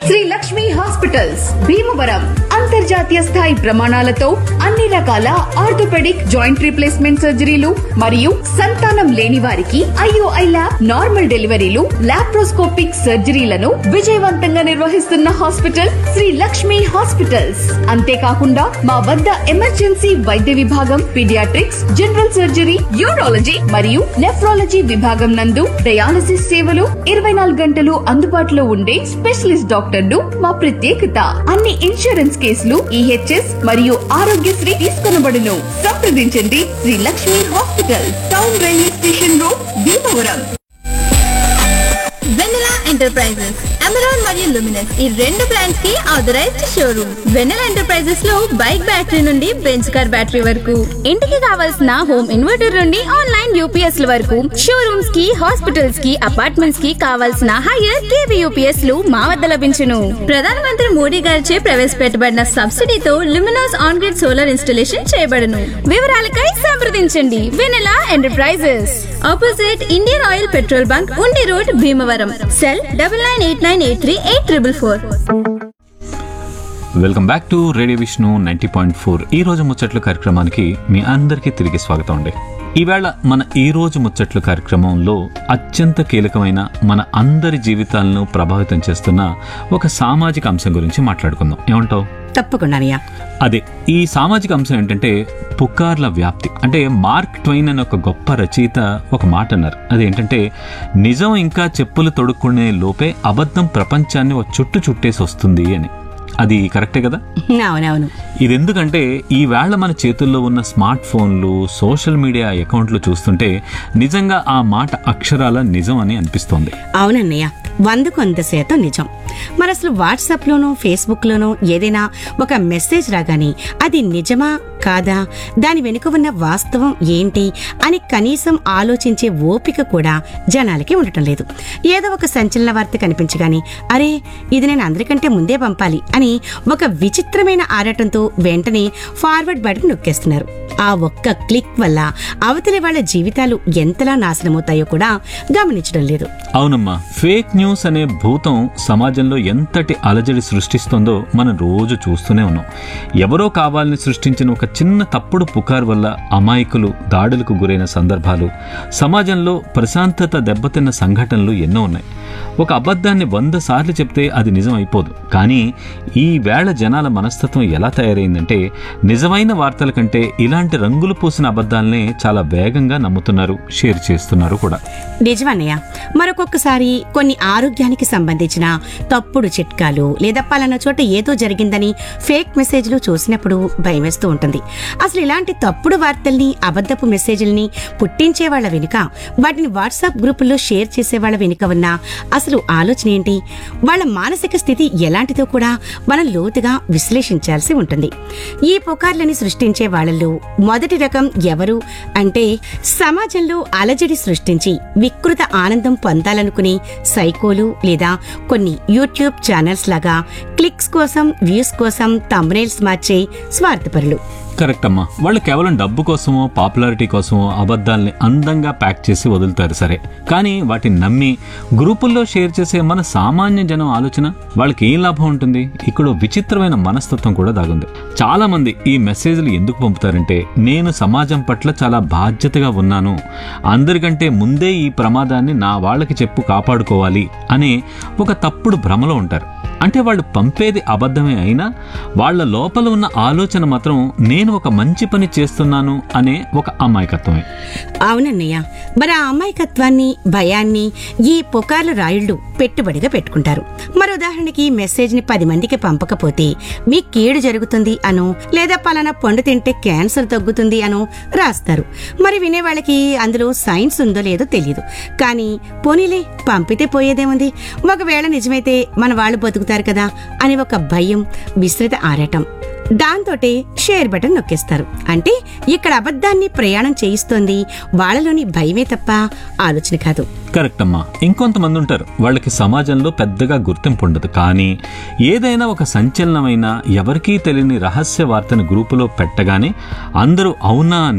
Shri Lakshmi hospitals Bhimavaram అంతర్జాతీయ స్థాయి ప్రమాణాలతో అన్ని రకాల ఆర్థోపెడిక్ జాయింట్ రీప్లేస్మెంట్ సర్జరీలు మరియు సంతానం లేని వారికి ఐఓఐ ల్యాబ్ నార్మల్ డెలివరీలు లాప్రోస్కోపిక్ సర్జరీలను విజయవంతంగా నిర్వహిస్తున్న హాస్పిటల్ శ్రీ లక్ష్మి హాస్పిటల్స్ అంతేకాకుండా మా వద్ద ఎమర్జెన్సీ వైద్య విభాగం పీడియాట్రిక్స్ జనరల్ సర్జరీ యూరాలజీ మరియు నెఫ్రాలజీ విభాగం నందు డయాలసిస్ సేవలు ఇరవై నాలుగు గంటలు అందుబాటులో ఉండే స్పెషలిస్ట్ డాక్టర్లు మా ప్రత్యేకత అన్ని ఇన్సూరెన్స్ కేసులు ఈహెచ్ఎస్ మరియు ఆరోగ్యశ్రీ తీసుకొనబడును సంప్రదించండి Shri Lakshmi hospital town railway station road Bhimavaram Vennela enterprises Amaron మరియు లుమినస్ ఈ రెండు బ్రాండ్స్ కి ఆథరైజ్డ్ షోరూమ్ వెన్నెలా ఎంటర్ప్రైజెస్ లో బైక్ బ్యాటరీ నుండి బెంచ్ కార్ బ్యాటరీ వరకు ఇంటికి కావాల్సిన హోమ్ ఇన్వర్టర్ నుండి ఆన్లైన్ యూపీఎస్ ల వరకు షోరూమ్స్ కి హాస్పిటల్స్ కి అపార్ట్మెంట్స్ కి కావాల్సిన హైయర్ కేవీ యూపీఎస్ లు మా వద్ద లభించును ప్రధానమంత్రి మోడీ గారిచే ప్రవేశపెట్టబడిన సబ్సిడీతో Luminous on grid solar installation చేయబడును వివరాలకై సంప్రదించండి Vennela enterprises opposite Indian Oil petrol bunk ఉండి road Bhimavaram cell double nine eight nine eight three eight triple four welcome back to radio Vishnu ninety point four ఈ రోజు ముచ్చట్లు కార్యక్రమానికి మీ అందరికీ తిరిగి స్వాగతం అండి ఈవేళ మన ఈ రోజు ముచ్చట్లు కార్యక్రమంలో అత్యంత కీలకమైన మన అందరి జీవితాలను ప్రభావితం చేస్తున్న ఒక సామాజిక అంశం గురించి మాట్లాడుకుందాం ఏమంటావు తప్పకుండానయ్యా అదే ఈ సామాజిక అంశం ఏంటంటే పుకార్ల వ్యాప్తి అంటే మార్క్ ట్వైన్ అనే ఒక గొప్ప రచయిత ఒక మాట అన్నారు అదేంటంటే నిజం ఇంకా చెప్పులు తొడుక్కునే లోపే అబద్ధం ప్రపంచాన్ని ఒక చుట్టు చుట్టేసి వస్తుంది అని అది కరెక్టే కదా అవునవును ఇది ఎందుకంటే ఈ వేళ మన చేతుల్లో ఉన్న స్మార్ట్ ఫోన్లు సోషల్ మీడియా అకౌంట్లు చూస్తుంటే నిజంగా ఆ మాట అక్షరాల నిజం అని అనిపిస్తోంది అవునన్నయ్య వందకు వంద శాతం నిజం మరి అసలు వాట్సాప్లోనో ఫేస్బుక్లోనో ఏదైనా ఒక మెసేజ్ రాగానే అది నిజమా కాదా దాని వెనుక ఉన్న వాస్తవం ఏంటి అని కనీసం ఆలోచించే ఓపిక కూడా జనాలకి ఉండటం లేదు ఏదో ఒక సంచలన వార్త కనిపించగానే అరే ఇది నేను అందరికంటే ముందే పంపాలి అని ఒక విచిత్రమైన ఆరాటంతో వెంటనే ఫార్వర్డ్ బటన్ నొక్కేస్తున్నారు ఆ ఒక్క క్లిక్ వల్ల అవతలి వాళ్ళ జీవితాలు ఎంతలా నాశనమవుతాయో కూడా గమనించడం లేదు అవునమ్మా ఫేక్ న్యూస్ అనే భూతం సమాజంలో ఎంతటి అలజడి సృష్టిస్తుందో మనం రోజు చూస్తూనే ఉన్నాం ఎవరో కావాలని సృష్టించిన ఒక చిన్న తప్పుడు పుకార్ వల్ల అమాయకులు దాడులకు గురైన సందర్భాలు సమాజంలో ప్రశాంతత దెబ్బతిన్న సంఘటనలు ఎన్నో ఉన్నాయి ఒక అబద్ధాన్ని వంద సార్లు చెప్తే అది నిజం అయిపోదు కానీ ఈ వేళ జనాల మనస్తత్వం ఎలా తయారైందంటే నిజమైన వార్తల కంటే ఇలాంటి రంగులు పూసిన అబద్ధాలనే చాలా వేగంగా నమ్ముతున్నారు షేర్ చేస్తున్నారు కూడా నిజమన్నయ్య మరొకొక్కసారి కొన్ని ఆరోగ్యానికి సంబంధించిన తప్పుడు చిట్కాలు లేదా పలానా చోట ఏదో జరిగిందని ఫేక్ మెసేజ్లు చూసినప్పుడు భయమేస్తూ ఉంటుంది అసలు ఇలాంటి తప్పుడు వార్తల్ని అబద్ధపు మెసేజ్ల్ని పుట్టించే వాళ్ళ వెనుక వాటిని వాట్సాప్ గ్రూపుల్లో షేర్ చేసే వాళ్ళ వెనుక ఉన్న అసలు ఆలోచన ఏంటి వాళ్ళ మానసిక స్థితి ఎలాంటిదో కూడా మనం లోతుగా విశ్లేషించాల్సి ఉంటుంది ఈ పుకార్లని సృష్టించే వాళ్ళల్లో మొదటి రకం ఎవరు అంటే సమాజంలో అలజడి సృష్టించి వికృత ఆనందం పొందాలనుకునే సైకోలు లేదా కొన్ని యూట్యూబ్ ఛానల్స్ లాగా క్లిక్స్ కోసం వ్యూస్ కోసం తమ్నేల్స్ మార్చే స్వార్థపరులు కరెక్ట్ అమ్మా వాళ్ళు కేవలం డబ్బు కోసమో పాపులారిటీ కోసమో అబద్ధాల్ని అందంగా ప్యాక్ చేసి వదులుతారు సరే కానీ వాటిని నమ్మి గ్రూపుల్లో షేర్ చేసే మన సామాన్య జనం ఆలోచన వాళ్ళకి ఏం లాభం ఉంటుంది ఇక్కడ ఓ విచిత్రమైన మనస్తత్వం కూడా దాగుంది చాలా మంది ఈ మెసేజ్లు ఎందుకు పంపుతారంటే నేను సమాజం పట్ల చాలా బాధ్యతగా ఉన్నాను అందరికంటే ముందే ఈ ప్రమాదాన్ని నా వాళ్ళకి చెప్పు కాపాడుకోవాలి అనే ఒక తప్పుడు భ్రమలో ఉంటారు అంటే వాళ్ళు పంపేది అబద్ధమే అయినా వాళ్ళ లోపల ఉన్న ఆలోచన మాత్రం నేను ఒక మంచి పని చేస్తున్నాను అనే ఒక అమాయకత్వమే అవునన్నయ్య మరి ఆ అమాయకత్వాన్ని భయాన్ని ఈ పుకార్ల రాయుళ్లు పెట్టుబడిగా పెట్టుకుంటారు మరి ఉదాహరణకి మెసేజ్ ని పది మందికి పంపకపోతే మీ కీడు జరుగుతుంది అను లేదా పలానా పండు తింటే క్యాన్సర్ తగ్గుతుంది అను రాస్తారు మరి వినే వాళ్ళకి అందులో సైన్స్ ఉందో లేదో తెలియదు కానీ పోనీలే పంపితే పోయేదేముంది ఒకవేళ నిజమైతే మన వాళ్ళు బతుకుతారు కదా అని ఒక భయం విస్తృత ఆరాటం దాంతోటే షేర్ బటన్ నొక్కేస్తారు అంటే ఇక్కడ అబద్ధాన్ని ప్రయాణం చేయిస్తోంది వాళ్ళలోని భయమే తప్ప ఆలోచన కాదు కరెక్ట్ అమ్మా ఇంకొంతమంది ఉంటారు వాళ్ళకి సమాజంలో పెద్దగా గుర్తింపు ఉండదు కానీ ఏదైనా ఒక సంచలనమైన ఎవరికీ తెలియని రహస్య వార్తను గ్రూపులో పెట్టగానే అందరూ అవునా